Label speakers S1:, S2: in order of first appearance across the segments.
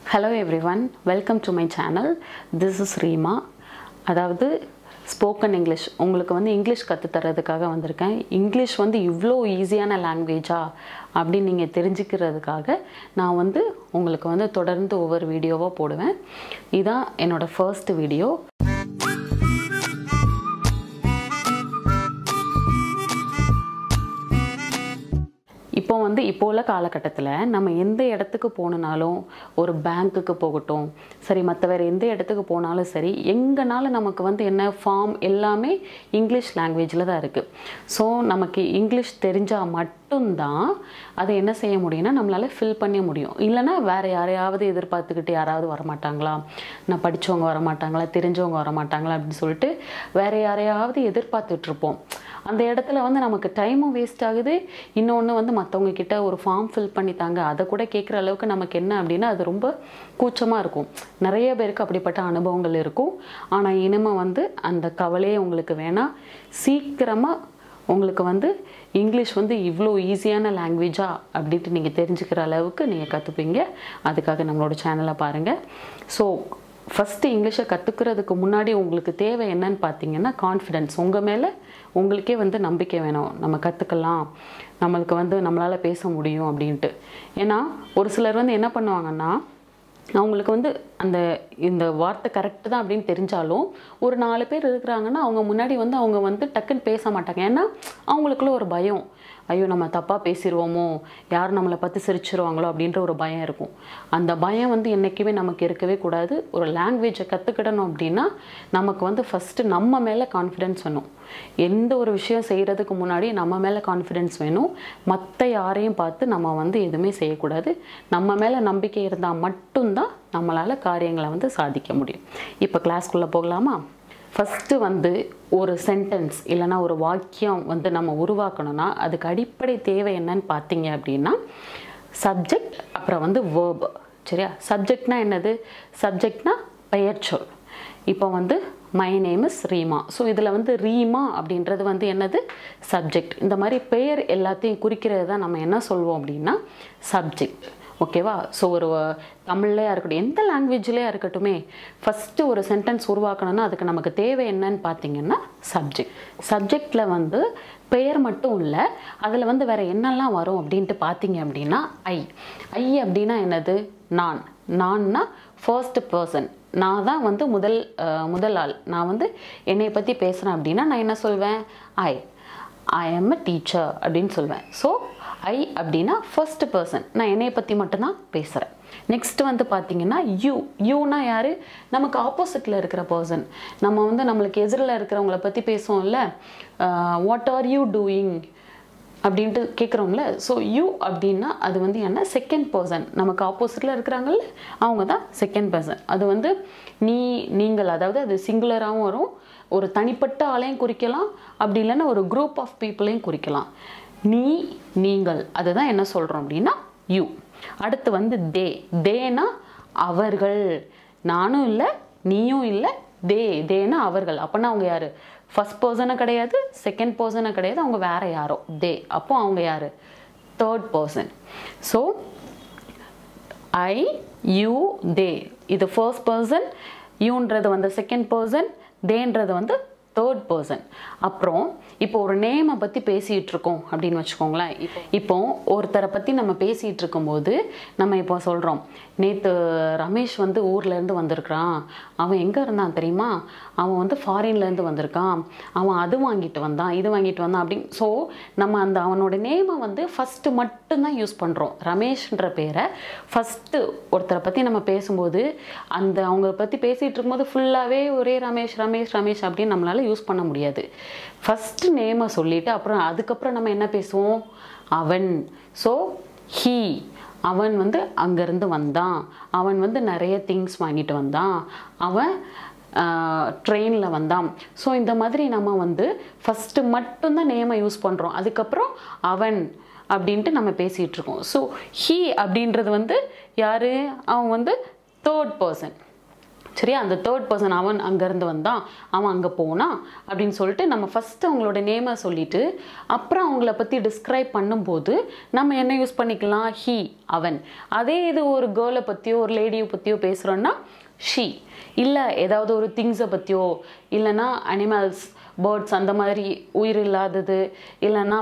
S1: hello everyone welcome to my channel this is Reema அதாவது spoken English உங்களுக்கு வந்து English கற்றுத்தரதுக்காக வந்திருக்கேன் இங்கிலீஷ் வந்து இவ்வளோ ஈஸியான லாங்குவேஜா அப்படின்னு நீங்கள் தெரிஞ்சுக்கிறதுக்காக நான் வந்து உங்களுக்கு வந்து தொடர்ந்து ஒவ்வொரு வீடியோவாக போடுவேன் இதான் என்னோடய ஃபர்ஸ்ட் வீடியோ இப்போ வந்து இப்போ உள்ள காலகட்டத்தில் நம்ம எந்த இடத்துக்கு போகணுனாலும் ஒரு பேங்க்குக்கு போகட்டும் சரி மற்ற வேறு எந்த இடத்துக்கு போனாலும் சரி எங்கேனாலும் நமக்கு வந்து என்ன ஃபார்ம் எல்லாமே இங்கிலீஷ் லாங்குவேஜில் தான் இருக்குது ஸோ நமக்கு இங்கிலீஷ் தெரிஞ்சால் மட்டும்தான் அதை என்ன செய்ய முடியும்னா நம்மளால் ஃபில் பண்ண முடியும் இல்லைனா வேறு யாரையாவது எதிர்பார்த்துக்கிட்டு யாராவது வரமாட்டாங்களா நான் படித்தவங்க வரமாட்டாங்களா தெரிஞ்சவங்க வரமாட்டாங்களா அப்படின்னு சொல்லிட்டு வேறு யாரையாவது எதிர்பார்த்துட்ருப்போம் அந்த இடத்துல வந்து நமக்கு டைமும் வேஸ்ட் ஆகுது இன்னொன்று வந்து மற்றவங்க கிட்ட ஒரு ஃபார்ம் ஃபில் பண்ணித்தாங்க அதை கூட கேட்குற அளவுக்கு நமக்கு என்ன அப்படின்னா அது ரொம்ப கூச்சமாக இருக்கும் நிறைய பேருக்கு அப்படிப்பட்ட அனுபவங்கள் இருக்கும் ஆனால் இனிமே வந்து அந்த கவலையே உங்களுக்கு வேணாம் சீக்கிரமாக உங்களுக்கு வந்து இங்கிலீஷ் வந்து இவ்வளோ ஈஸியான லாங்குவேஜா அப்படின்ட்டு நீங்கள் தெரிஞ்சுக்கிற அளவுக்கு நீங்கள் கற்றுப்பீங்க அதுக்காக நம்மளோட சேனலை பாருங்கள் ஸோ ஃபஸ்ட்டு இங்கிலீஷை கற்றுக்கிறதுக்கு முன்னாடி உங்களுக்கு தேவை என்னன்னு பார்த்தீங்கன்னா கான்ஃபிடென்ஸ் உங்கள் மேலே உங்களுக்கே வந்து நம்பிக்கை வேணும் நம்ம கற்றுக்கலாம் நம்மளுக்கு வந்து நம்மளால் பேச முடியும் அப்படின்ட்டு ஏன்னா ஒரு சிலர் வந்து என்ன பண்ணுவாங்கன்னா அவங்களுக்கு வந்து அந்த இந்த வார்த்தை கரெக்டு தான் அப்படின்னு தெரிஞ்சாலும் ஒரு நாலு பேர் இருக்கிறாங்கன்னா அவங்க முன்னாடி வந்து அவங்க வந்து டக்குன்னு பேச மாட்டாங்க ஏன்னா அவங்களுக்குள்ள ஒரு பயம் ஐயோ நம்ம தப்பாக பேசிடுவோமோ யார் நம்மளை பற்றி சிரிச்சிருவாங்களோ அப்படின்ற ஒரு பயம் இருக்கும் அந்த பயம் வந்து என்றைக்குமே நமக்கு இருக்கவே கூடாது ஒரு லாங்குவேஜை கற்றுக்கிடணும் அப்படின்னா நமக்கு வந்து ஃபஸ்ட்டு நம்ம மேலே கான்ஃபிடென்ஸ் வேணும் எந்த ஒரு விஷயம் செய்கிறதுக்கு முன்னாடி நம்ம மேலே கான்ஃபிடென்ஸ் வேணும் மற்ற யாரையும் பார்த்து நம்ம வந்து எதுவுமே செய்யக்கூடாது நம்ம மேலே நம்பிக்கை இருந்தால் மட்டும்தான் நம்மளால் காரியங்களை வந்து சாதிக்க முடியும் இப்போ கிளாஸ்க்குள்ளே போகலாமா ஃபஸ்ட்டு வந்து ஒரு சென்டென்ஸ் இல்லைனா ஒரு வாக்கியம் வந்து நம்ம உருவாக்கணும்னா அதுக்கு அடிப்படை தேவை என்னன்னு பார்த்தீங்க அப்படின்னா சப்ஜெக்ட் அப்புறம் வந்து வேர்ப் சரியா சப்ஜெக்ட்னா என்னது சப்ஜெக்ட்னா பெயர்ச்சொல் இப்போ வந்து my name is Reema so இதில் வந்து ரீமா அப்படின்றது வந்து என்னது சப்ஜெக்ட் இந்த மாதிரி பெயர் எல்லாத்தையும் குறிக்கிறது தான் நம்ம என்ன சொல்வோம் அப்படின்னா சப்ஜெக்ட் ஓகேவா ஸோ ஒரு தமிழ்லையாக இருக்கட்டும் எந்த லாங்குவேஜ்லேயே இருக்கட்டுமே ஃபஸ்ட்டு ஒரு சென்டென்ஸ் உருவாக்கணும்னா அதுக்கு நமக்கு தேவை என்னன்னு பார்த்தீங்கன்னா சப்ஜெக்ட் சப்ஜெக்டில் வந்து பெயர் மட்டும் இல்லை அதில் வந்து வேறு என்னெல்லாம் வரும் அப்படின்ட்டு பார்த்தீங்க அப்படின்னா ஐ ஐ அப்படின்னா என்னது நான் நான்னா ஃபர்ஸ்ட் பர்சன் நான் தான் வந்து முதல் முதல் ஆள் நான் வந்து என்னை பற்றி பேசுகிறேன் அப்படின்னா நான் என்ன சொல்வேன் ஐ ஐ எம் அ டீச்சர் அப்படின்னு சொல்வேன் ஸோ ஐ அப்படின்னா ஃபர்ஸ்ட் பர்சன் நான் என்னை பற்றி மட்டும்தான் பேசுகிறேன் நெக்ஸ்ட் வந்து பார்த்தீங்கன்னா யூ யூனா யார் நமக்கு ஆப்போசிட்டில் இருக்கிற பர்சன் நம்ம வந்து நம்மளுக்கு எதிரில் இருக்கிறவங்கள பற்றி பேசுவோம்ல வாட் ஆர் யூ டூயிங் அப்படின்ட்டு கேட்குறோம்ல ஸோ யூ அப்படின்னா அது வந்து என்ன செகண்ட் பர்சன் நமக்கு ஆப்போசிட்டில் இருக்கிறாங்கல்ல அவங்க தான் செகண்ட் பர்சன் அது வந்து நீ நீங்கள் அதாவது அது சிங்குலராகவும் வரும் ஒரு தனிப்பட்ட ஆளையும் குறிக்கலாம் அப்படி இல்லைன்னா ஒரு குரூப் ஆஃப் பீப்புளையும் குறிக்கலாம் நீ நீங்கள் அதுதான் என்ன சொல்கிறோம் அப்படின்னா யூ அடுத்து வந்து தே தேனா அவர்கள் நானும் இல்லை நீயும் இல்லை தே தேனா அவர்கள் அப்போனா அவங்க யார் ஃபஸ்ட் பர்சனும் கிடையாது செகண்ட் பர்சனும் கிடையாது அவங்க வேற யாரோ தே அப்போ அவங்க யார் third person so I you they இது ஃபர்ஸ்ட் பர்சன் யூன்றது வந்து செகண்ட் பர்சன் தேன்றது வந்து தேர்ட் பர்சன் அப்புறம் இப்போ ஒரு நேமை பற்றி பேசிகிட்டு இருக்கோம் அப்படின்னு வச்சுக்கோங்களேன் இப்போ இப்போ ஒருத்தரை பற்றி நம்ம பேசிகிட்டு இருக்கும்போது நம்ம இப்போ சொல்கிறோம் நேற்று ரமேஷ் வந்து ஊர்லேருந்து வந்திருக்கிறான் அவன் எங்கே இருந்தான் தெரியுமா அவன் வந்து ஃபாரின்லேருந்து வந்திருக்கான் அவன் அது வாங்கிட்டு வந்தான் இது வாங்கிட்டு வந்தான் அப்படின்னு ஸோ நம்ம அந்த அவனோட நேமை வந்து ஃபஸ்ட்டு மட்டும்தான் யூஸ் பண்ணுறோம் ரமேஷ்ன்ற பேரை ஃபஸ்ட்டு ஒருத்தரை பற்றி நம்ம பேசும்போது அந்த அவங்க பற்றி பேசிகிட்டு இருக்கும்போது ஃபுல்லாகவே ஒரே ரமேஷ் ரமேஷ் ரமேஷ் அப்படின்னு நம்மளால் யூஸ் பண்ண முடியாது ஃபஸ்ட்டு நேமை சொல்லிவிட்டு அப்புறம் அதுக்கப்புறம் நம்ம என்ன பேசுவோம் அவன் ஸோ ஹீ அவன் வந்து அங்கேருந்து வந்தான் அவன் வந்து நிறைய திங்ஸ் வாங்கிட்டு வந்தான் அவன் ட்ரெயினில் வந்தான் ஸோ இந்த மாதிரி நம்ம வந்து ஃபஸ்ட்டு மட்டும்தான் நேமை யூஸ் பண்ணுறோம் அதுக்கப்புறம் அவன் அப்படின்ட்டு நம்ம பேசிகிட்டு இருக்கோம் ஸோ ஹீ அப்படின்றது வந்து யார் அவன் வந்து தேர்ட் பர்சன் சரியா அந்த தேர்ட் பர்சன் அவன் அங்கேருந்து வந்தான் அவன் அங்கே போனான் அப்படின்னு சொல்லிட்டு நம்ம ஃபஸ்ட்டு அவங்களோட நேமை சொல்லிட்டு அப்புறம் அவங்கள பற்றி டிஸ்கிரைப் பண்ணும்போது நம்ம என்ன யூஸ் பண்ணிக்கலாம் ஹீ அவன் அதே இது ஒரு கேர்ளை பற்றியோ ஒரு லேடியை பற்றியோ பேசுகிறோன்னா ஷீ இல்லை ஏதாவது ஒரு திங்ஸை பற்றியோ இல்லைன்னா அனிமல்ஸ் பேர்ட்ஸ் அந்த மாதிரி உயிர் இல்லாதது இல்லைன்னா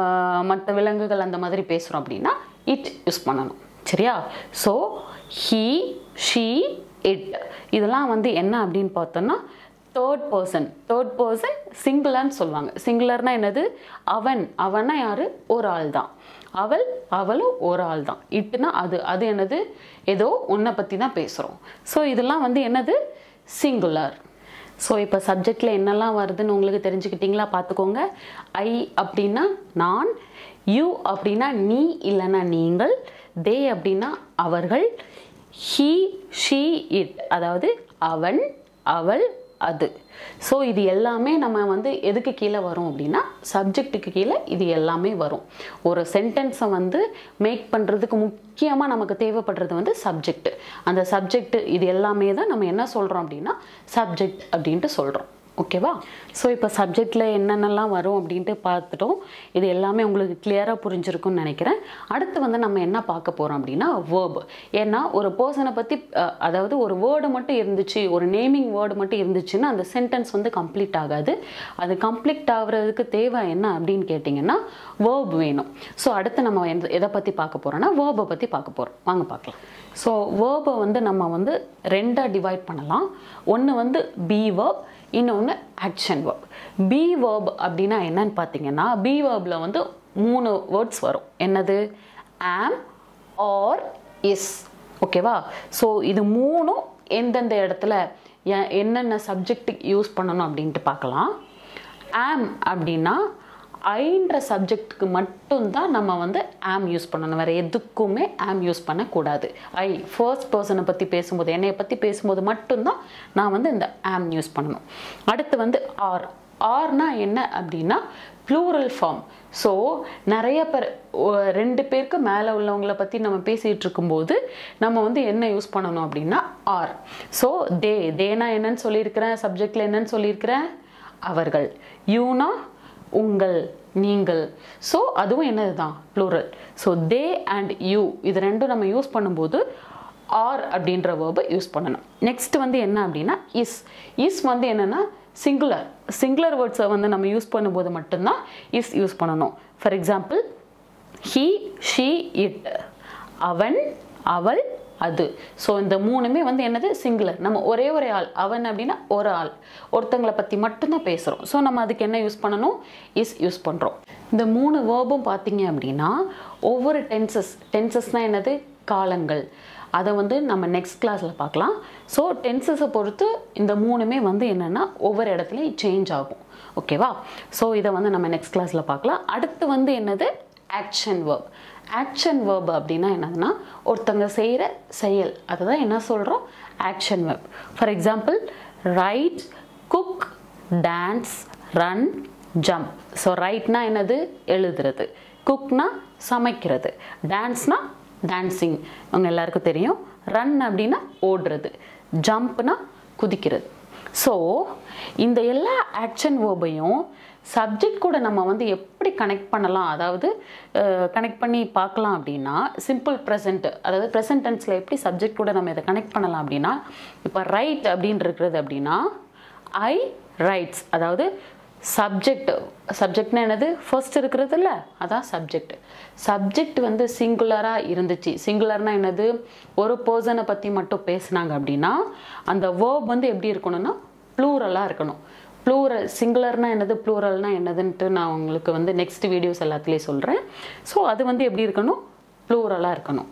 S1: மற்ற விலங்குகள் அந்த மாதிரி பேசுகிறோம் அப்படின்னா இட் யூஸ் பண்ணணும் சரியா ஸோ ஹீ ஷீ இட் இதெல்லாம் வந்து என்ன அப்படின்னு பார்த்தோன்னா தேர்ட் பர்சன் தேர்ட் பர்சன் சிங்குலர்னு சொல்லுவாங்க சிங்குலர்னா என்னது அவன் அவனா யாரு ஒரு ஆள் தான் அவள் அவளும் ஒரு ஆள் தான் இட்டுனா அது அது என்னது ஏதோ ஒன்றை பற்றி தான் பேசுகிறோம் ஸோ இதெல்லாம் வந்து என்னது சிங்குலர் ஸோ இப்போ சப்ஜெக்டில் என்னெல்லாம் வருதுன்னு உங்களுக்கு தெரிஞ்சுக்கிட்டீங்களா பார்த்துக்கோங்க ஐ அப்படின்னா நான் யூ அப்படின்னா நீ இல்லைன்னா நீங்கள் தே அப்படின்னா அவர்கள் ஹீ ஷீ இட் அதாவது அவன் அவள் அது ஸோ இது எல்லாமே நம்ம வந்து எதுக்கு கீழே வரும் அப்படின்னா சப்ஜெக்ட்டுக்கு கீழே இது எல்லாமே வரும் ஒரு சென்டென்ஸை வந்து மேக் பண்ணுறதுக்கு முக்கியமாக நமக்கு தேவைப்படுறது வந்து சப்ஜெக்ட் அந்த சப்ஜெக்ட் இது எல்லாமே தான் நம்ம என்ன சொல்கிறோம் அப்படின்னா சப்ஜெக்ட் அப்படின்ட்டு சொல்கிறோம் ஓகேவா ஸோ இப்போ சப்ஜெக்டில் என்னென்னலாம் வரும் அப்படின்ட்டு பார்த்துட்டோம் இது எல்லாமே உங்களுக்கு கிளியராக புரிஞ்சிருக்கும்னு நினைக்கிறேன் அடுத்து வந்து நம்ம என்ன பார்க்க போகிறோம் அப்படின்னா வேர்ப் ஏன்னா ஒரு பர்சனை பற்றி அதாவது ஒரு வேர்டு மட்டும் இருந்துச்சு ஒரு நேமிங் வேர்டு மட்டும் இருந்துச்சுன்னா அந்த சென்டென்ஸ் வந்து கம்ப்ளீட் ஆகாது அது கம்ப்ளீட் ஆகுறதுக்கு தேவை என்ன அப்படின்னு கேட்டிங்கன்னா வேர்ப் வேணும் ஸோ அடுத்து நம்ம எந்த எதை பற்றி பார்க்க போகிறோம்னா வேர்பை பற்றி பார்க்க போகிறோம் வாங்க பார்க்கலாம் ஸோ வேர்பை வந்து நம்ம வந்து ரெண்டாக டிவைட் பண்ணலாம் ஒன்று வந்து பி வேர்ப் இன்னொன்று ஆக்ஷன் வேர்ப் பி வேர்ப் அப்படின்னா என்னன்னு பார்த்தீங்கன்னா பி வேர்பில் வந்து மூணு வேர்ட்ஸ் வரும் என்னது ஆம் ஆர் இஸ் ஓகேவா ஸோ இது மூணும் எந்தெந்த இடத்துல எ- என்னென்ன சப்ஜெக்ட்டுக்கு யூஸ் பண்ணணும் அப்படின்ட்டு பார்க்கலாம் ஆம் அப்படின்னா ஐன்ற சப்ஜெக்ட்டுக்கு மட்டும்தான் நம்ம வந்து ஆம் யூஸ் பண்ணணும் வேறு எதுக்குமே ஆம் யூஸ் பண்ணக்கூடாது ஐ ஃபர்ஸ்ட் பர்சனை பற்றி பேசும்போது என்னைய பற்றி பேசும்போது மட்டும்தான் நான் வந்து இந்த ஆம் யூஸ் பண்ணணும் அடுத்து வந்து ஆர் ஆர்னா என்ன அப்படின்னா ப்ளூரல் ஃபார்ம் ஸோ நிறைய பேர் ஒ- ரெண்டு பேருக்கு மேலே உள்ளவங்கள பற்றி நம்ம பேசிகிட்டு இருக்கும்போது நம்ம வந்து என்ன யூஸ் பண்ணணும் அப்படின்னா ஆர் ஸோ தே தேனா என்னன்னு சொல்லியிருக்கிறேன் சப்ஜெக்டில் என்னன்னு சொல்லியிருக்கிறேன் அவர்கள் யூனா உங்கள் நீங்கள் ஸோ அதுவும் என்னது தான் plural so they and you இது ரெண்டும் நம்ம யூஸ் பண்ணும்போது ஆர் அப்படின்ற வேர்பை யூஸ் பண்ணணும் நெக்ஸ்ட் வந்து என்ன அப்படின்னா இஸ் இஸ் வந்து என்னென்னா சிங்குலர் சிங்குலர் வேர்ட்ஸை வந்து நம்ம யூஸ் பண்ணும்போது மட்டும்தான் இஸ் யூஸ் பண்ணணும் for example he she it அவன் அவள் அது ஸோ இந்த மூணுமே வந்து என்னது சிங்குலர் நம்ம ஒரே ஒரே ஆள் அவன் அப்படின்னா ஒரு ஆள் ஒருத்தங்களை பற்றி மட்டும்தான் பேசுகிறோம் ஸோ நம்ம அதுக்கு என்ன யூஸ் பண்ணணும் இஸ் யூஸ் பண்ணுறோம் இந்த மூணு வேர்பும் பார்த்தீங்க அப்படின்னா ஒவ்வொரு டென்சஸ் டென்சஸ்னால் என்னது காலங்கள் அதை வந்து நம்ம நெக்ஸ்ட் கிளாஸில் பார்க்கலாம் ஸோ டென்சஸை பொறுத்து இந்த மூணுமே வந்து என்னென்னா ஒவ்வொரு இடத்துலையும் சேஞ்ச் ஆகும் ஓகேவா ஸோ இதை வந்து நம்ம நெக்ஸ்ட் கிளாஸில் பார்க்கலாம் அடுத்து வந்து என்னது ஆக்ஷன் வேர்ப் ஆக்ஷன் வேர்ப் அப்படின்னா என்னதுன்னா ஒருத்தங்க செய்கிற செயல் அதை தான் என்ன சொல்கிறோம் action verb for example write cook dance run jump so ரைட்னா என்னது எழுதுறது குக்னா சமைக்கிறது டான்ஸ்னா டான்ஸிங் அவங்க எல்லாருக்கும் தெரியும் ரன் அப்படின்னா ஓடுறது ஜம்ப்னா குதிக்கிறது ஸோ இந்த எல்லா ஆக்ஷன் வேர்பையும் சப்ஜெக்ட் கூட நம்ம வந்து எப்படி கனெக்ட் பண்ணலாம் அதாவது கனெக்ட் பண்ணி பார்க்கலாம் அப்படின்னா சிம்பிள் ப்ரெசென்ட் அதாவது ப்ரெசென்ட் டென்ஸில் எப்படி சப்ஜெக்ட் கூட நம்ம இதை கனெக்ட் பண்ணலாம் அப்படின்னா இப்போ ரைட் அப்படின்னு இருக்கிறது அப்படின்னா ஐ ரைட்ஸ் அதாவது சப்ஜெக்ட் சப்ஜெக்ட்னா என்னது ஃபர்ஸ்ட் இருக்கிறது இல்லை அதான் சப்ஜெக்ட் சப்ஜெக்ட் வந்து சிங்குலராக இருந்துச்சு சிங்குலர்னா என்னது ஒரு பர்சனை பற்றி மட்டும் பேசுனாங்க அப்படின்னா அந்த வேர்ப் வந்து எப்படி இருக்கணும்னா ப்ளூரலாக இருக்கணும் ப்ளூரல் சிங்குலர்னா என்னது ப்ளூரல்னா என்னதுன்ட்டு நான் உங்களுக்கு வந்து நெக்ஸ்ட் வீடியோஸ் எல்லாத்துலேயும் சொல்கிறேன் ஸோ அது வந்து எப்படி இருக்கணும் ப்ளூரலாக இருக்கணும்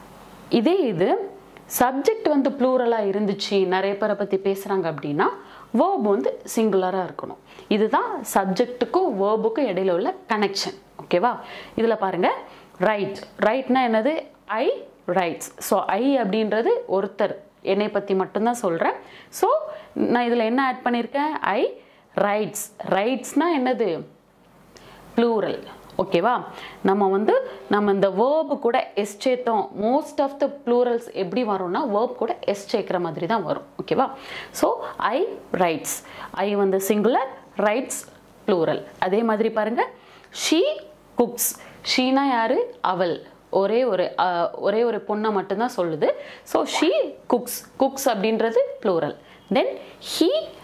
S1: இதே இது சப்ஜெக்ட் வந்து ப்ளூரலாக இருந்துச்சு நிறைய பேரை பற்றி பேசுகிறாங்க அப்படின்னா வேர்ப் வந்து சிங்குலராக இருக்கணும் இதுதான் சப்ஜெக்ட்டுக்கும் வேர்புக்கும் இடையில உள்ள கனெக்ஷன் ஓகேவா இதில் பாருங்கள் ரைட் ரைட்னா என்னது ஐ ரைட்ஸ் ஸோ ஐ அப்படின்றது ஒருத்தர் என்னை பற்றி மட்டும்தான் சொல்கிறேன் ஸோ நான் இதில் என்ன ஆட் பண்ணியிருக்கேன் ஐ ரைட்ஸ் ரைட்ஸ்னால் என்னது ப்ளூரல் ஓகேவா நம்ம வந்து நம்ம இந்த வேர்பு கூட எஸ் சேர்த்தோம் மோஸ்ட் ஆஃப் த ப்ளூரல்ஸ் எப்படி வரும்னா வேர்ப் கூட எஸ் சேர்க்குற மாதிரி தான் வரும் ஓகேவா ஸோ ஐ ரைட்ஸ் ஐ வந்து சிங்குலர் ரைட்ஸ் ப்ளூரல் அதே மாதிரி பாருங்க ஷீ குக்ஸ் ஷீனா யாரு அவள் ஒரே ஒரு அஹ், ஒரே ஒரு பொண்ணை மட்டும்தான் சொல்லுது ஸோ ஷீ குக்ஸ் குக்ஸ் அப்படின்றது plural then he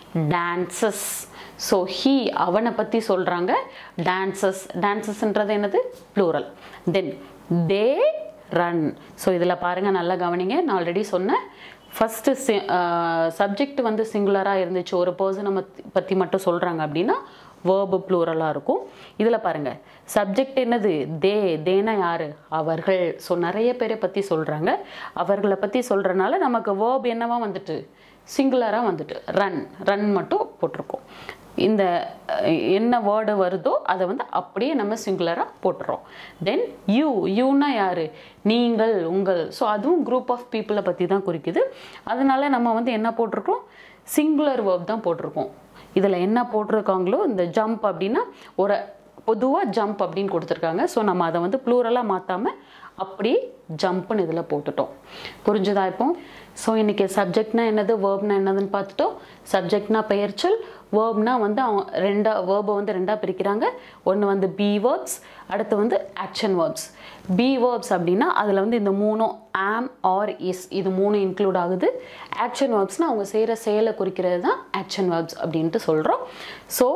S1: dances so he அவனை பற்றி சொல்கிறாங்க டான்சஸ் டான்சஸ்ன்றது என்னது plural then they run so இதில் பாருங்கள் நல்லா கவனிங்க நான் ஆல்ரெடி சொன்னேன் ஃபஸ்ட்டு சி சப்ஜெக்ட் வந்து சிங்குலராக இருந்துச்சு ஒரு பர்சனை பற்றி மட்டும் சொல்கிறாங்க அப்படின்னா வேர்பு ப்ளூரலாக இருக்கும் இதில் பாருங்கள் சப்ஜெக்ட் என்னது தே தேனா யார் அவர்கள் ஸோ நிறைய பேரை பற்றி சொல்கிறாங்க அவர்களை பற்றி சொல்கிறனால நமக்கு வேர்ப் என்னவா வந்துட்டு சிங்குலராக வந்துட்டு ரன் ரன் மட்டும் போட்டிருக்கோம் இந்த அஹ், என்ன வேர்டு வருதோ அதை வந்து அப்படியே நம்ம சிங்குலராக போட்டுறோம் தென் யூ யூனா யார் நீங்கள் உங்கள் ஸோ அதுவும் குரூப் ஆஃப் பீப்புளை பற்றி தான் குறிக்குது அதனால நம்ம வந்து என்ன போட்டிருக்கோம் சிங்குலர் வேர்ப் தான் போட்டிருக்கோம் இதில் என்ன போட்டிருக்காங்களோ இந்த ஜம்ப் அப்படின்னா ஒரு பொதுவாக ஜம்ப் அப்படின்னு கொடுத்துருக்காங்க ஸோ நம்ம அதை வந்து ப்ளூரலாக மாற்றாமல் அப்படியே ஜம்ப்னு இதில் போட்டுட்டோம் புரிஞ்சுதா இப்போ ஸோ இன்றைக்கி சப்ஜெக்ட்னா என்னது வேர்ப்னா என்னதுன்னு பார்த்துட்டோம் சப்ஜெக்ட்னா பெயர்ச்சொல் வேர்ப்னா வந்து அவங்க ரெண்டா வேர்பை வந்து ரெண்டாக பிரிக்கிறாங்க ஒன்று வந்து பி வேர்ப்ஸ் அடுத்து வந்து ஆக்ஷன் வேர்ப்ஸ் பி வேர்ப்ஸ் அப்படின்னா அதில் வந்து இந்த மூணும் ஆம் ஆர் இஸ் இது மூணு இன்க்ளூட் ஆகுது ஆக்ஷன் வேர்ப்ஸ்னால் அவங்க செய்கிற செயலை குறிக்கிறது தான் ஆக்ஷன் வேர்ப்ஸ் அப்படின்ட்டு சொல்கிறோம் ஸோ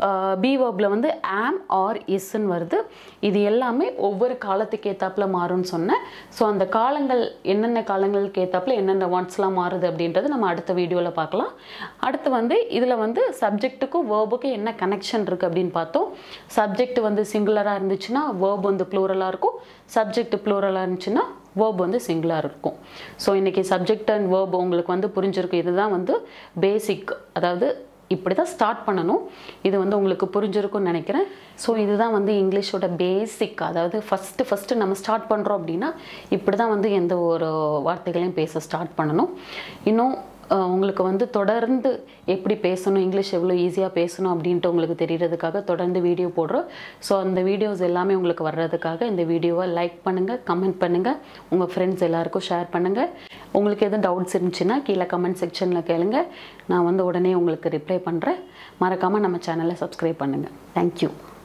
S1: பி வேர்பில் வந்து ஆம் ஆர் இஸ்ன்னு வருது இது எல்லாமே ஒவ்வொரு காலத்துக்கு ஏத்தாப்புல மாறும்னு சொன்னேன் ஸோ அந்த காலங்கள் என்னென்ன காலங்களுக்கு ஏத்தாப்புல என்னென்ன வாட்ஸ்லாம் மாறுது அப்படின்றது நம்ம அடுத்த வீடியோவில் பார்க்கலாம் அடுத்து வந்து இதில் வந்து சப்ஜெக்ட்டுக்கும் வேர்புக்கும் என்ன கனெக்ஷன் இருக்குது அப்படின்னு பார்த்தோம் சப்ஜெக்ட் வந்து சிங்குலராக இருந்துச்சுன்னா வேர்ப் வந்து ப்ளூரலாக இருக்கும் சப்ஜெக்ட் ப்ளூரலாக இருந்துச்சுன்னா வேர்ப் வந்து சிங்குலர் இருக்கும் ஸோ இன்றைக்கி சப்ஜெக்ட் அண்ட் வேர்ப் உங்களுக்கு வந்து புரிஞ்சிருக்கு இதுதான் வந்து பேசிக் அதாவது இப்படி தான் ஸ்டார்ட் பண்ணணும் இது வந்து உங்களுக்கு புரிஞ்சிருக்கும்னு நினைக்கிறேன் ஸோ இதுதான் வந்து இங்கிலீஷோட பேசிக் அதாவது ஃபஸ்ட்டு ஃபஸ்ட்டு நம்ம ஸ்டார்ட் பண்ணுறோம் அப்படின்னா இப்படி தான் வந்து எந்த ஒரு வார்த்தைகளையும் பேச ஸ்டார்ட் பண்ணணும் இன்னும் அஹ், உங்களுக்கு வந்து தொடர்ந்து எப்படி பேசணும் இங்கிலீஷ் எவ்வளோ ஈஸியாக பேசணும் அப்படின்ட்டு உங்களுக்கு தெரியறதுக்காக தொடர்ந்து வீடியோ போடுறோம் ஸோ அந்த வீடியோஸ் எல்லாமே உங்களுக்கு வர்றதுக்காக இந்த வீடியோவை லைக் பண்ணுங்கள் கமெண்ட் பண்ணுங்கள் உங்கள் ஃப்ரெண்ட்ஸ் எல்லாருக்கும் ஷேர் பண்ணுங்கள் உங்களுக்கு எதுவும் டவுட்ஸ் இருந்துச்சுன்னா கீழே கமெண்ட் செக்ஷனில் கேளுங்க நான் வந்து உடனே உங்களுக்கு ரிப்ளை பண்ணுறேன் மறக்காமல் நம்ம சேனலை சப்ஸ்கிரைப் பண்ணுங்கள் தேங்க்யூ